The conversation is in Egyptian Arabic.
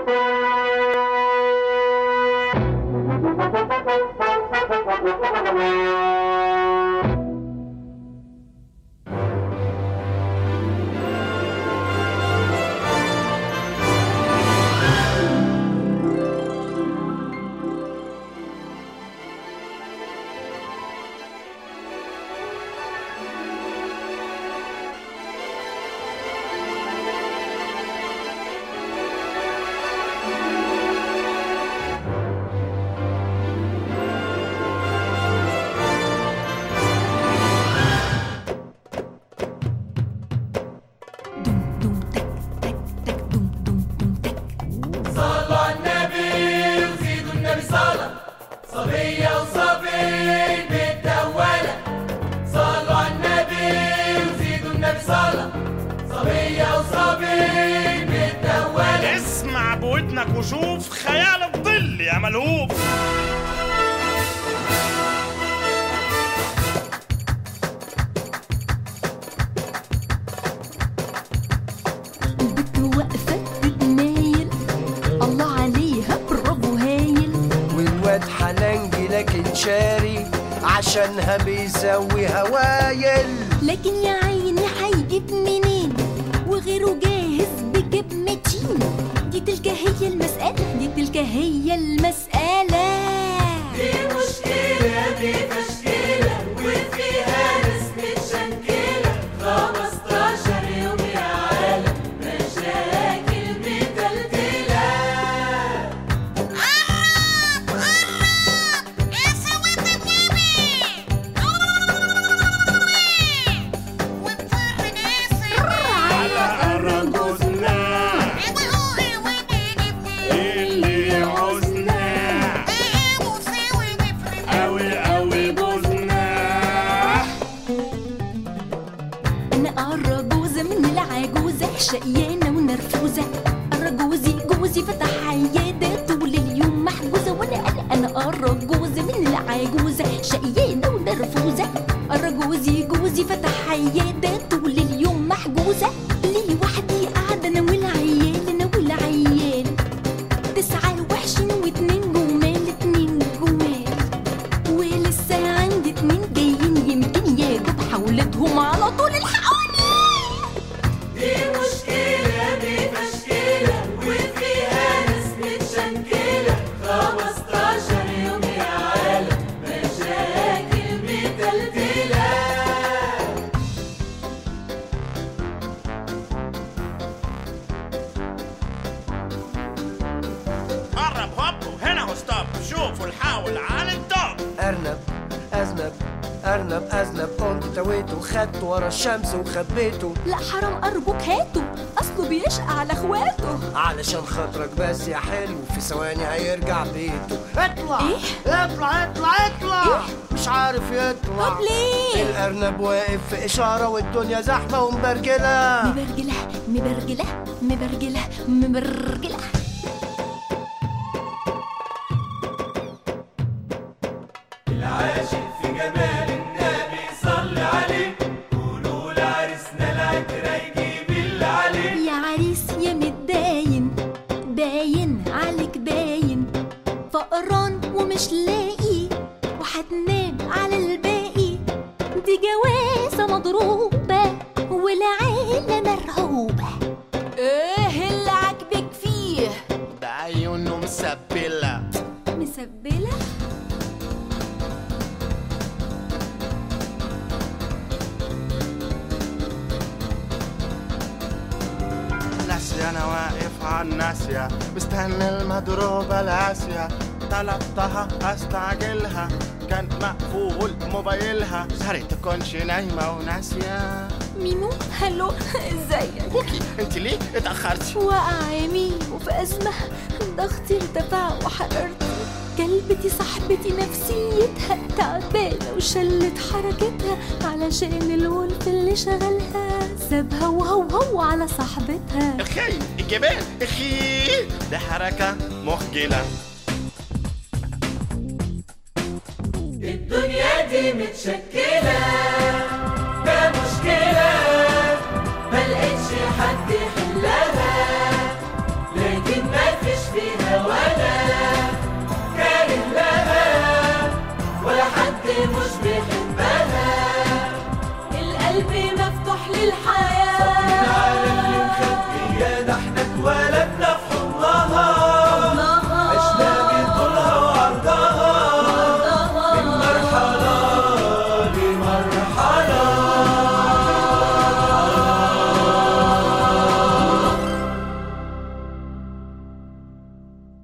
دوم دوم تك تك تك دوم دوم دوم تك صلوا على النبي وزيدوا النبي صلاة صبية وصبي متدولة صلوا على النبي وزيدوا النبي صلاة صبية وصبي متدولة اسمع بودنك وشوف خيال الظل يا ملهوف البت واقفة تتنايل الله عليها برافو هايل والواد حلنجي لكن شاري عشانها بيسوي هوايل لكن يا عيني هيجيب منين وغيره جاهز بجيب متين دي تلك هي المسألة دي تلك هي المسألة دي مشكلة دي تشكيلة وفيها ناس متشنكلة 15 يوم يا عالم مشاكل متلتلة على أرجوزنا اللي عوزنا أوي أوي بوزنا أنا أرجوزة من العجوزة شقيانة ونرفوزة أرجوزي جوزي فتح عيادة طول اليوم محجوزة وأنا أنا أنا أرجوزة من العجوزة شقيانة ونرفوزة أرجوزي جوزي فتح عيادة طول اليوم محجوزة لي وحدي قاعدة أنا والعيال أنا والعيال تسعة وحشين واتنين جمال اتنين جمال ولسه عندي اتنين جايين يمكن يجوا بحولتهم على طول الحقوني دي مشكلة دي تشكيلة وفيها ناس متشنكلة 15 يوم يا عالم مشاكل متلتلة قرب هوب وهنا هو ستوب شوفوا الحاول على التوب أرنب أذنب أرنب أذنب قمت تويته خدته ورا الشمس وخبيته لا حرام أرجوك هاته أصله بيشقى على إخواته علشان خاطرك بس يا حلو في ثواني هيرجع بيته اطلع إيه؟ اطلع اطلع اطلع إيه؟ مش عارف يطلع طب ليه؟ الأرنب واقف في إشارة والدنيا زحمة ومبرجلة مبرجلة مبرجلة مبرجلة مبرجلة العاشق في جمال النبي صلي عليه قولوا لعرسنا العترة يجيب اللي عليه يا عريس يا متداين باين عليك باين فقران ومش لاقي وهتنام على الباقي دي جوازة مضروبة والعيلة مرعوبة ايه اللي عاجبك فيه ده عيونه مسبلة مسبلة ناسية أنا واقف على الناسية مستني المضروبة القاسية طلبتها استعجلها كان مقفول موبايلها صارت تكونش نايمة وناسية ميمو هلو ازيك كوكي انت ليه اتأخرتي؟ واقع يمين وفي أزمة ضغطي ارتفع وحرارتي كلبتي صاحبتي نفسيتها تعبانة وشلت حركتها علشان الولف اللي شغلها سابها وهوهو على صاحبتها اخي الجبال اخي ده حركة مخجلة الدنيا دي متشكلة